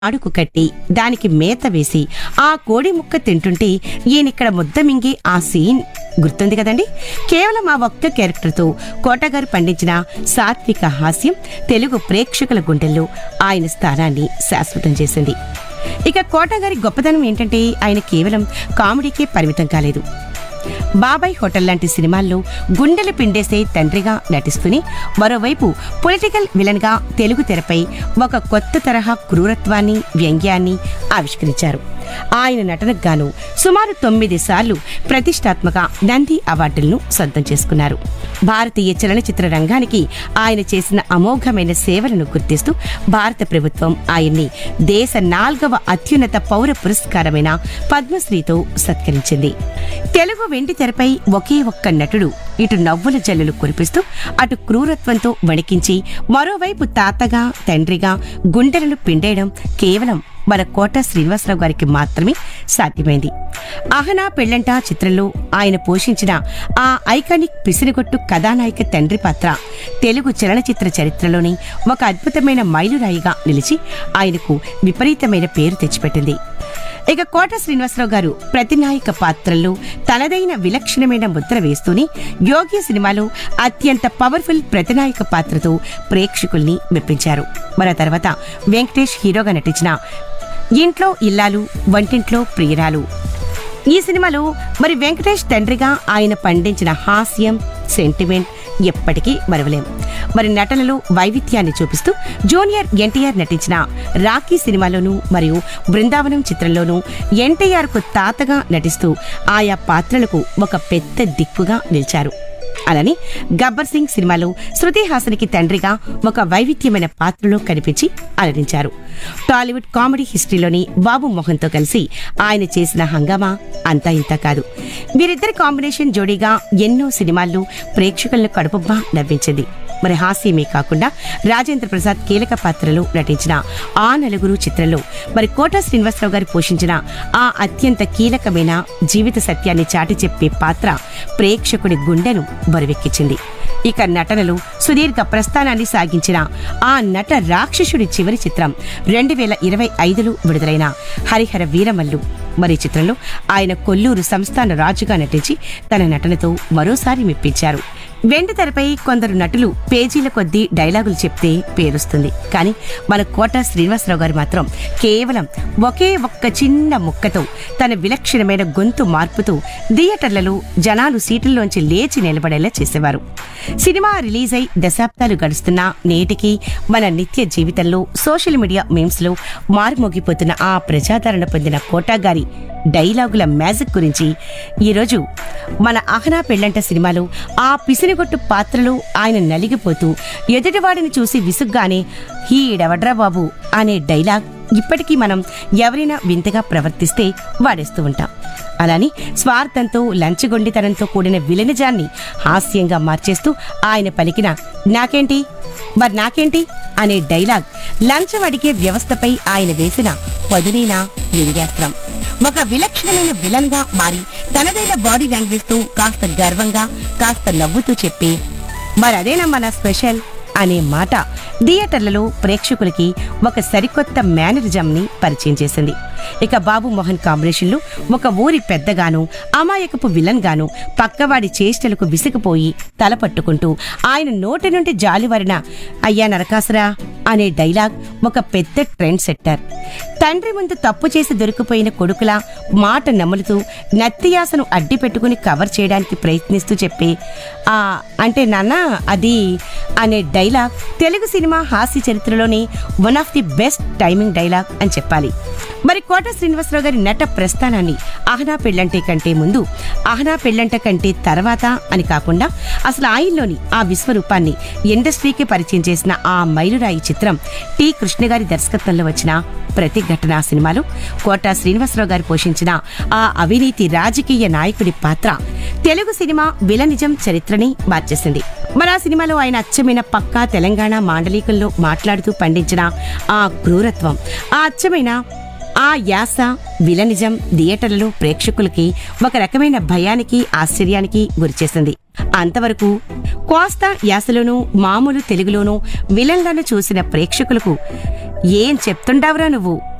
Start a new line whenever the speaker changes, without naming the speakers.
అడుగు కట్టి దానికి మేత వేసి ఆ కోడి ముక్క తింటుంటే ఈయనిక్కడ ముద్ద మింగి ఆ సీన్ గుర్తుంది కదండి కేవలం ఆ ఒక్క క్యారెక్టర్తో కోటగారు పండించిన సాత్విక హాస్యం తెలుగు ప్రేక్షకుల గుండెల్లో ఆయన స్థానాన్ని శాశ్వతం చేసింది ఇక కోటగారి గొప్పదనం ఏంటంటే ఆయన కేవలం కామెడీకే పరిమితం కాలేదు బాబాయ్ హోటల్ లాంటి సినిమాల్లో గుండెలు పిండేసే తండ్రిగా నటిస్తూనే మరోవైపు పొలిటికల్ విలన్ గా తెలుగు తెరపై ఒక కొత్త తరహా క్రూరత్వాన్ని వ్యంగ్యాన్ని ఆవిష్కరించారు ఆయన నటనకు గాను సుమారు తొమ్మిది సార్లు ప్రతిష్టాత్మక నంది అవార్డులను సొంతం చేసుకున్నారు భారతీయ చలనచిత్ర రంగానికి ఆయన చేసిన అమోఘమైన సేవలను గుర్తిస్తూ భారత ప్రభుత్వం ఆయన్ని దేశ నాల్గవ అత్యున్నత పౌర పురస్కారమైన పద్మశ్రీతో సత్కరించింది తెలుగు వెండి తెరపై ఒకే ఒక్క నటుడు ఇటు నవ్వుల జల్లులు కురిపిస్తూ అటు క్రూరత్వంతో వణికించి మరోవైపు తాతగా తండ్రిగా గుండెలను పిండేయడం కేవలం మన కోట శ్రీనివాసరావు గారికి మాత్రమే సాధ్యమైంది అహనా పెళ్ళంట చిత్రంలో ఆయన పోషించిన ఆ ఐకానిక్ పిసిరిగొట్టు కథానాయక తండ్రి పాత్ర తెలుగు చలనచిత్ర చరిత్రలోని ఒక అద్భుతమైన మైలురాయిగా నిలిచి ఆయనకు విపరీతమైన పేరు తెచ్చిపెట్టింది ఇక కోట శ్రీనివాసరావు గారు ప్రతినాయక పాత్రల్లో తనదైన విలక్షణమైన ముద్ర వేస్తూనే యోగి సినిమాలో అత్యంత పవర్ఫుల్ ప్రతినాయక పాత్రతో ప్రేక్షకుల్ని మెప్పించారు మన తర్వాత వెంకటేష్ హీరోగా నటించిన ఇంట్లో ఇల్లాలు వంటింట్లో ప్రియురాలు ఈ సినిమాలో మరి వెంకటేష్ తండ్రిగా ఆయన పండించిన హాస్యం సెంటిమెంట్ ఎప్పటికీ మరవలేం మరి నటనలో వైవిధ్యాన్ని చూపిస్తూ జూనియర్ ఎన్టీఆర్ నటించిన రాఖీ సినిమాలోనూ మరియు బృందావనం చిత్రంలోనూ ఎన్టీఆర్ కు తాతగా నటిస్తూ ఆయా పాత్రలకు ఒక పెద్ద దిక్కుగా నిలిచారు అలానే గబ్బర్ సింగ్ సినిమాలో శృతి హాసన్కి తండ్రిగా ఒక వైవిధ్యమైన పాత్రలో కనిపించి అలరించారు టాలీవుడ్ కామెడీ హిస్టరీలోని బాబు మోహన్తో కలిసి ఆయన చేసిన హంగామా అంతా ఇంత కాదు వీరిద్దరి కాంబినేషన్ జోడీగా ఎన్నో సినిమాల్లో ప్రేక్షకులను కడుపుబ్బా నవ్వించింది మరి హాస్యమే కాకుండా రాజేంద్ర ప్రసాద్ కీలక పాత్రలో నటించిన ఆ నలుగురు చిత్రంలో మరి కోట శ్రీనివాసరావు గారు పోషించిన ఆ అత్యంత కీలకమైన జీవిత సత్యాన్ని చాటి చెప్పే పాత్ర ప్రేక్షకుడి గుండెను బరువెక్కించింది ఇక నటనలో సుదీర్ఘ ప్రస్థానాన్ని సాగించిన ఆ నట రాక్షసుడి చివరి చిత్రం రెండు వేల ఇరవై ఐదులో విడుదలైన హరిహర వీరమల్లు మరి ఈ చిత్రంలో ఆయన కొల్లూరు సంస్థాన రాజుగా నటించి తన నటనతో మరోసారి మెప్పించారు వెండి తెరపై కొందరు నటులు పేజీల కొద్దీ డైలాగులు చెప్తే పేరుస్తుంది కానీ మన కోట శ్రీనివాసరావు గారు మాత్రం కేవలం ఒకే ఒక్క చిన్న ముక్కతో తన విలక్షణమైన గొంతు మార్పుతో థియేటర్లలో జనాలు సీట్లలోంచి లేచి నిలబడేలా చేసేవారు సినిమా రిలీజ్ అయి దశాబ్దాలు గడుస్తున్నా నేటికి మన నిత్య జీవితంలో సోషల్ మీడియా మీమ్స్ లో మారుమోగిపోతున్న ఆ ప్రజాదరణ పొందిన కోటా గారి డైలాగుల మ్యాజిక్ గురించి ఈరోజు మన అహనా పెళ్ళంట సినిమాలో ఆ పిసినిగొట్టు పాత్రలో ఆయన నలిగిపోతూ ఎదుటివాడిని చూసి విసుగ్గానే హీడెవడ్రా బాబు అనే డైలాగ్ ఇప్పటికీ మనం ఎవరైనా వింతగా ప్రవర్తిస్తే వాడేస్తూ ఉంటాం అలాని స్వార్థంతో లంచగొండితనంతో కూడిన విలనిజాన్ని హాస్యంగా మార్చేస్తూ ఆయన పలికిన నాకేంటి మరి నాకేంటి అనే డైలాగ్ లంచం అడిగే వ్యవస్థపై ఆయన వేసిన పదునైన వ్యంగ్యాస్త్రం ఒక విలక్షణమైన విలన్ గా మారి తనదైన బాడీ లాంగ్వేజ్ తో కాస్త గర్వంగా కాస్త నవ్వుతూ చెప్పి మరదేనా మన స్పెషల్ అనే మాట థియేటర్లలో ప్రేక్షకులకి ఒక సరికొత్త మేనరిజం ని పరిచయం చేసింది ఇక బాబు మోహన్ కాంబినేషన్లో ఒక ఊరి పెద్దగాను అమాయకపు విలన్ గాను పక్కవాడి చేష్టలకు విసిగిపోయి తల పట్టుకుంటూ ఆయన నోటి నుండి జాలివరిన అయ్యా నరకాసురా అనే డైలాగ్ ఒక పెద్ద ట్రెండ్ సెట్టర్ తండ్రి ముందు తప్పు చేసి దొరికిపోయిన కొడుకులా మాట నములుతూ నత్తియాసను అడ్డి పెట్టుకుని కవర్ చేయడానికి ప్రయత్నిస్తూ చెప్పి ఆ అంటే నాన్న అది అనే డైలాగ్ తెలుగు సినిమా హాస్య చరిత్రలోని one of the best timing dialogue అని చెప్పాలి మరి కోట శ్రీనివాసరావు గారి నట ప్రస్థానాన్ని అహనా పెళ్ళంటే కంటే ముందు అహనా పెళ్ళంట కంటే తర్వాత అని కాకుండా అసలు ఆయనలోని ఆ విశ్వరూపాన్ని ఇండస్ట్రీకి పరిచయం చేసిన ఆ మైలురాయి చిత్రం టి కృష్ణ గారి దర్శకత్వంలో వచ్చిన ప్రతిఘటన సినిమాలో కోట శ్రీనివాసరావు గారు పోషించిన ఆ అవినీతి రాజకీయ నాయకుడి పాత్ర తెలుగు సినిమా విలనిజం చరిత్రని మార్చేసింది మరి ఆ సినిమాలో ఆయన అచ్చమైన పక్కా తెలంగాణ మాండలికంలో మాట్లాడుతూ పండించిన ఆ క్రూరత్వం ఆ అచ్చమైన ఆ యాస విలనిజం థియేటర్లలో ప్రేక్షకులకి ఒక రకమైన భయానికి ఆశ్చర్యానికి గురిచేసింది అంతవరకు కోస్తా యాసలోనూ మామూలు తెలుగులోనూ విలన్లను చూసిన ప్రేక్షకులకు ఏం చెప్తుండావురా నువ్వు